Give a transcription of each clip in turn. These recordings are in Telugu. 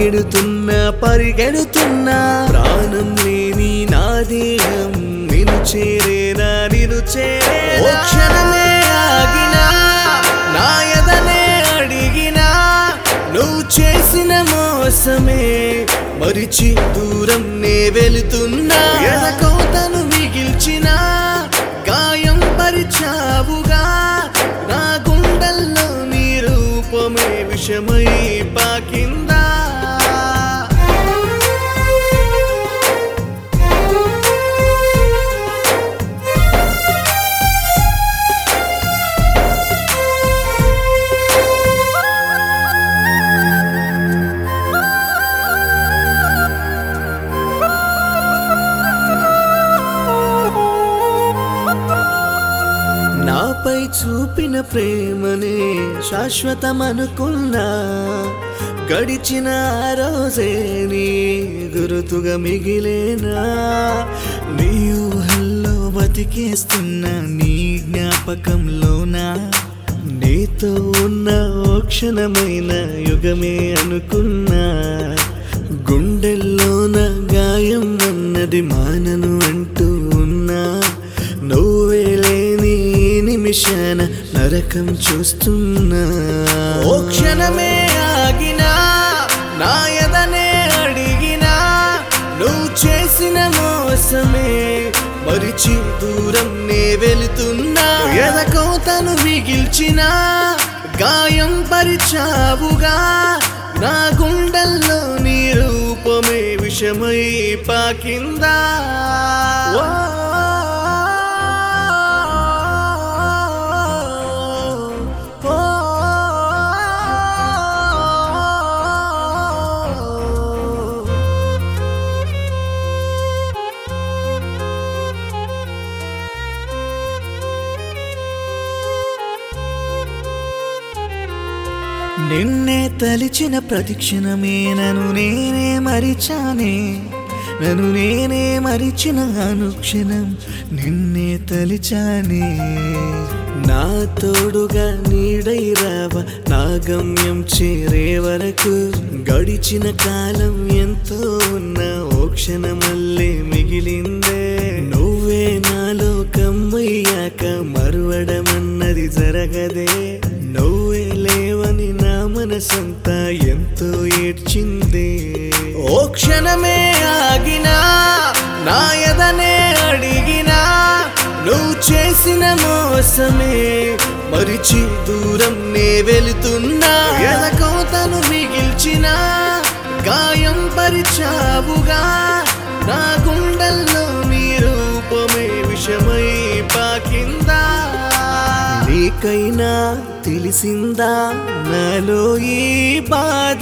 పరిగెడుతున్నా పరిగెడుతున్నా ప్రాణం లేని నా దేహం నిన్ను చేరేనా నిన్ను చేరేనా ఓ క్షణమే ఆగినా నా ఎదనే అడిగినా నువ్వు చేసిన మోసమే మరిచి దూరం నే వెళుతున్నా ఎదకోతను మిగిల్చిన గాయం పరిచావుగా నా గుండెల్లో నీ రూపమే విషమై పాకిందా నాపై చూపిన ప్రేమనే శాశ్వతమనుకున్నా గడిచిన ఆ రోజే నీ గురుతుగా మిగిలేనా నీ ఊహల్లో బతికేస్తున్నా నీ జ్ఞాపకంలోనా నీతో ఉన్న ఓ క్షణమైన యుగమే అనుకున్నా గుండెల్లోన గాయం అన్నది మానను అంటూ ఉన్నా నువ్వే లేని ఈ నిమిషాన నరకం చూస్తున్నా ఓ క్షణమే ఆగినా నా ఎదనే అడిగినా నువ్వు చేసిన మోసమే మరిచి దూరం నే వెళుతున్నా ఎదకోతను మిగిల్చిన గాయం పరిచావుగా నా గుండెల్లో నీ రూపమే విషమై పాకిందా ఓ నిన్నే తలిచిన ప్రతిక్షణమే నన్ను నేనే మరిచానే నన్ను నేనే మరిచిన అనుక్షణం నిన్నే తలిచానే నా తోడుగా నీడై రావ నా గమ్యం చేరే వరకు గడిచిన కాలం ఎంతో ఉన్న ఓ క్షణమల్లే మిగిలిందే నువ్వే నాలో కమ్మయ్యాక మరువడమన్నది జరగదే నువ్వే లేవని నా మనసంతా ఎంతో ఏడ్చిందే ఓ క్షణమే ఆగినా నా ఎదనే అడిగినా నువ్వు చేసిన మోసమే మరిచి దూరం నే వెళుతున్నా ఎదకోతను మిగిల్చిన గాయం పరిచావుగా నా గుండెల్లో నీ రూపమే విషమై పాకిందా నీకైనా తెలిసిందా నాలో ఈ బాధ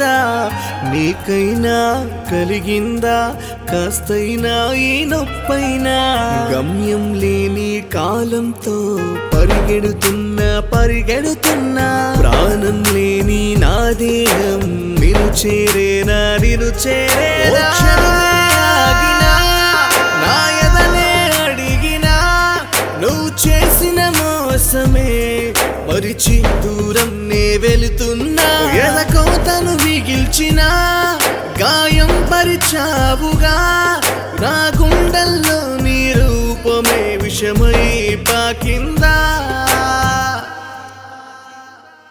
నీకైనా కలిగిందా కాస్తైనా ఈ నొప్పైనా గమ్యం లేని కాలంతో పరిగెడుతున్నా పరిగెడుతున్నా ప్రాణం లేని నా దేహం నిన్ను చేరేనా నిన్ను చేరేనా ఆగినా నా ఎదనే అడిగినా నువ్వు చేసిన మోసమే మరిచి దూరం నే వెళుతున్నా ఎదకోతను మిగిల్చిన గాయం పరిచావుగా నా గుండెల్లో నీ రూపమే విషమై పాకిందా